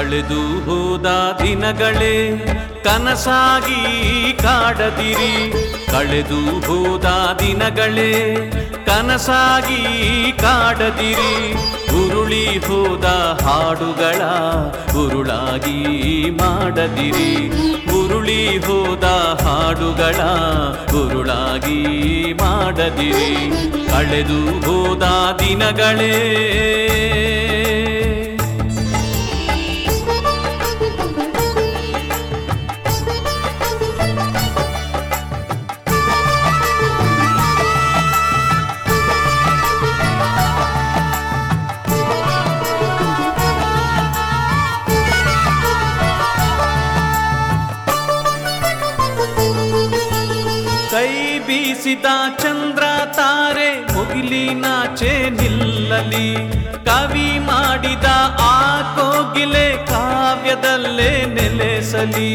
ಕಳೆದು ಹೋದ ದಿನಗಳೇ ಕನಸಾಗಿ ಕಾಡದಿರಿ ಕಳೆದು ಹೋದ ದಿನಗಳೇ ಕನಸಾಗಿ ಕಾಡದಿರಿ ಉರುಳಿ ಹೋದ ಹಾಡುಗಳ ಉರುಳಾಗಿ ಮಾಡದಿರಿ ಉರುಳಿ ಹೋದ ಹಾಡುಗಳ ಉರುಳಾಗಿ ಮಾಡದಿರಿ ಕಳೆದು ಹೋದ ದಿನಗಳೇ ಕೈ ಬೀಸಿದ ಚಂದ್ರ ತಾರೆ ಮುಗಿಲಿನಾಚೆ ನಿಲ್ಲಲಿ ಕವಿ ಮಾಡಿದ ಆ ಕೋಗಿಲೆ ಕಾವ್ಯದಲ್ಲೇ ನೆಲೆಸಲಿ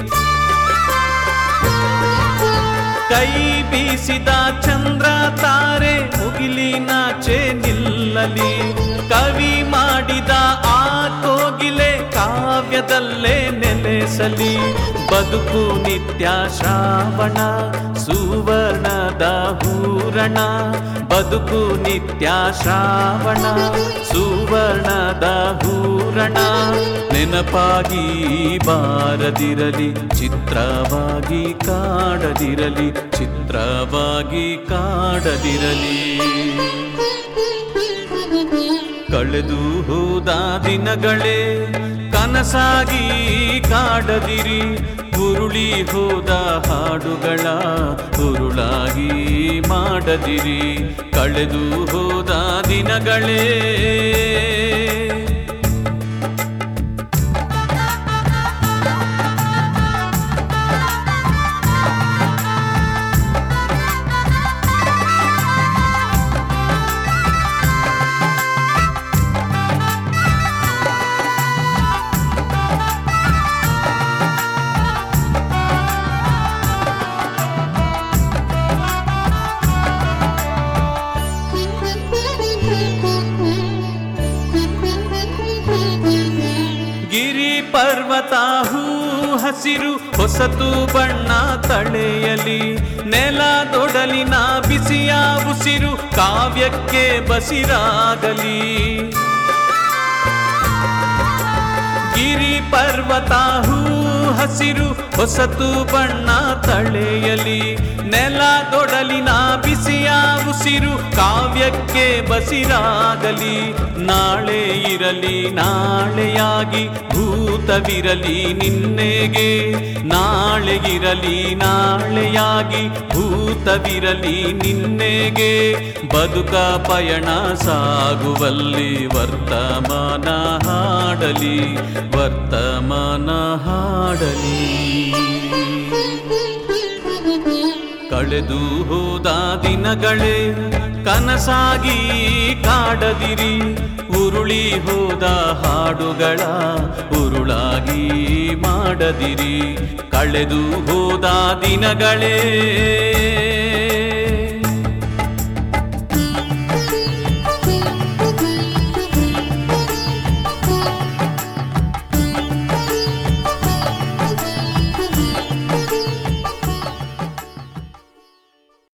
ಕೈ ಬೀಸಿದ ಚಂದ್ರ ತಾರೆ ಮುಗಿಲಿನಾಚೆ ನಿಲ್ಲಲಿ ಕವಿ ಮಾಡಿದ ಆ ಕೋಗಿಲೆ ಕಾವ್ಯದಲ್ಲೇ ನೆಲೆಸಲಿ ಬದುಕು ನಿತ್ಯ ಶ್ರಾವಣ ಸುವರ್ಣದ ಹೂರಣ ಬದುಕು ನಿತ್ಯ ಶ್ರಾವಣ ಸುವರ್ಣದ ಹೂರಣ ನೆನಪಾಗಿ ಬಾರದಿರಲಿ ಚಿತ್ರವಾಗಿ ಕಾಡದಿರಲಿ ಚಿತ್ರವಾಗಿ ಕಾಡದಿರಲಿ ಕಳೆದು ಹೋದ ದಿನಗಳೇ ಕನಸಾಗಿ ಕಾಡದಿರಿ ಉರುಳಿ ಹೋದ ಹಾಡುಗಳ ಉರುಳಾಗಿ ಮಾಡದಿರಿ ಕಳೆದು ಹೋದ ದಿನಗಳೇ ಗಿರಿ ಪರ್ವತ ಹೂ ಹಸಿರು ಹೊಸತು ಬಣ್ಣ ತಳೆಯಲಿ ನೆಲದೊಡಲಿನ ಬಿಸಿಯ ಉಸಿರು ಕಾವ್ಯಕ್ಕೆ ಬಸಿರಾಗಲಿ ಗಿರಿ ಪರ್ವತ ಹೂ ಹಸಿರು ಹೊಸತು ಬಣ್ಣ ತಳೆಯಲಿ ನೆಲದೊಡಲಿನ ಬಿಸಿಯ ಉಸಿರು ಕಾವ್ಯಕ್ಕೆ ಬಸಿರಾಗಲಿ ನಾಳೆ ಇರಲಿ ನಾಳೆಯಾಗಿ ಭೂತವಿರಲಿ ನಿನ್ನೆಗೆ ನಾಳೆ ಇರಲಿ ನಾಳೆಯಾಗಿ ಭೂತವಿರಲಿ ನಿನ್ನೆಗೆ ಬದುಕ ಪಯಣ ಸಾಗುವಲ್ಲಿ ವರ್ತಮಾನ ಹಾಡಲಿ ವರ್ತಮಾನ ಹಾಡಲಿ ಕಳೆದು ಹೋದ ದಿನಗಳೇ ಕನಸಾಗಿ ಕಾಡದಿರಿ ಉರುಳಿ ಹೋದ ಹಾಡುಗಳ ಉರುಳಾಗಿ ಮಾಡದಿರಿ ಕಳೆದು ಹೋದ ದಿನಗಳೇ